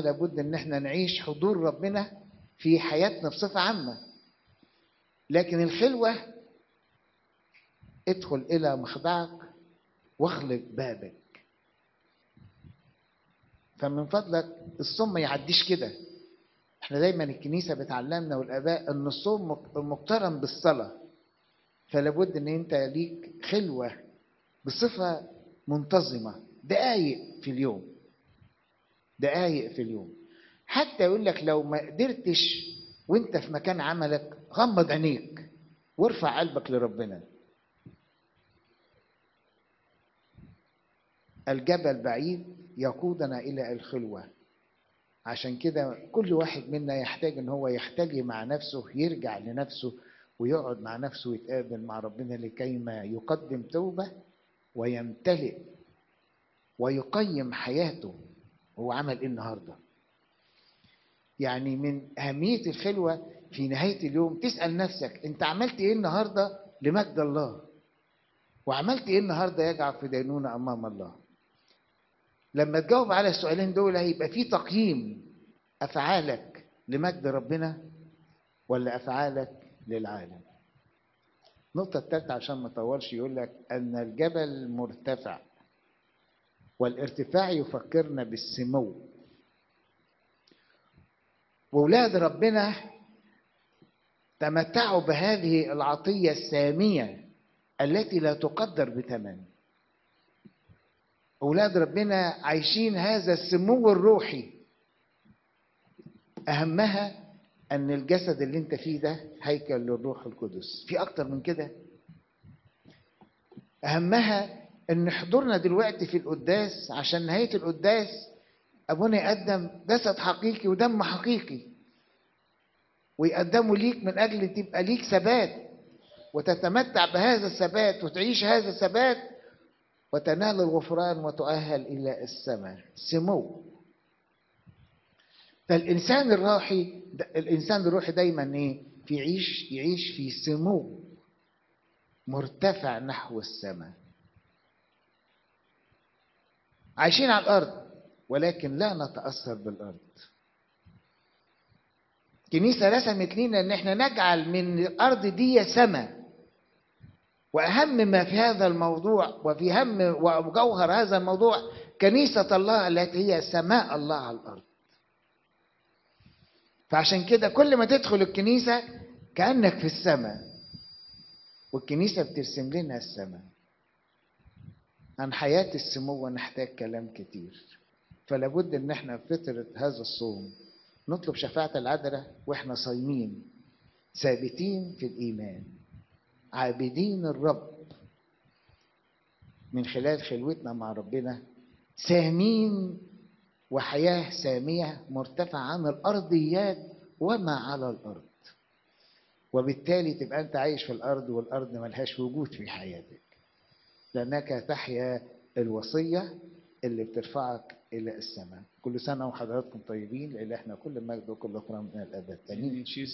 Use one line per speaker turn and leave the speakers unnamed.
لابد ان احنا نعيش حضور ربنا في حياتنا بصفة عامة لكن الخلوة ادخل الى مخدعك واغلق بابك فمن فضلك الصوم ما يعديش كده احنا دايما الكنيسة بتعلمنا والاباء ان الصوم مقترن بالصلاة فلابد ان انت ليك خلوة بصفة منتظمة دقايق في اليوم دقايق في اليوم حتى يقول لك لو ما قدرتش وانت في مكان عملك غمض عينيك وارفع قلبك لربنا الجبل بعيد يقودنا الى الخلوه عشان كده كل واحد منا يحتاج ان هو يحتاج مع نفسه يرجع لنفسه ويقعد مع نفسه ويتقابل مع ربنا لكي ما يقدم توبه ويمتلئ ويقيم حياته هو عمل ايه النهارده يعني من اهميه الخلوه في نهايه اليوم تسال نفسك انت عملت ايه النهارده لمجد الله وعملت ايه النهارده يجعل في دينونه امام الله لما تجاوب على السؤالين دول هيبقى في تقييم افعالك لمجد ربنا ولا افعالك للعالم النقطة الثالثة عشان ما اطولش يقول لك أن الجبل مرتفع والارتفاع يفكرنا بالسمو وولاد ربنا تمتعوا بهذه العطية السامية التي لا تقدر بثمن أولاد ربنا عايشين هذا السمو الروحي أهمها أن الجسد اللي أنت فيه ده هيكل للروح القدس في أكتر من كده أهمها أن حضورنا دلوقتي في القداس عشان نهاية القداس أبونا يقدم جسد حقيقي ودم حقيقي ويقدمه ليك من أجل تبقى ليك ثبات وتتمتع بهذا الثبات وتعيش هذا الثبات وتنال الغفران وتؤهل إلى السماء سمو فالإنسان الروحي الإنسان الروحي دايما إيه في يعيش يعيش في سمو مرتفع نحو السماء عايشين على الأرض ولكن لا نتأثر بالأرض الكنيسة رسمت لنا إن إحنا نجعل من الأرض دي سماء واهم ما في هذا الموضوع وفي هم وجوهر هذا الموضوع كنيسه الله التي هي سماء الله على الارض فعشان كده كل ما تدخل الكنيسه كانك في السماء والكنيسه بترسم لنا السماء عن حياه السمو نحتاج كلام كتير فلا بد ان احنا في فتره هذا الصوم نطلب شفاعه العذراء واحنا صايمين ثابتين في الايمان عابدين الرب من خلال خلوتنا مع ربنا سامين وحياة سامية مرتفعة عن الأرضيات وما على الأرض وبالتالي تبقى أنت عايش في الأرض والأرض ملهاش وجود في حياتك لأنك تحيا الوصية اللي بترفعك إلى السماء كل سنة وحضراتكم طيبين لأن احنا كل مجد وكل إكرام من الأبد آمين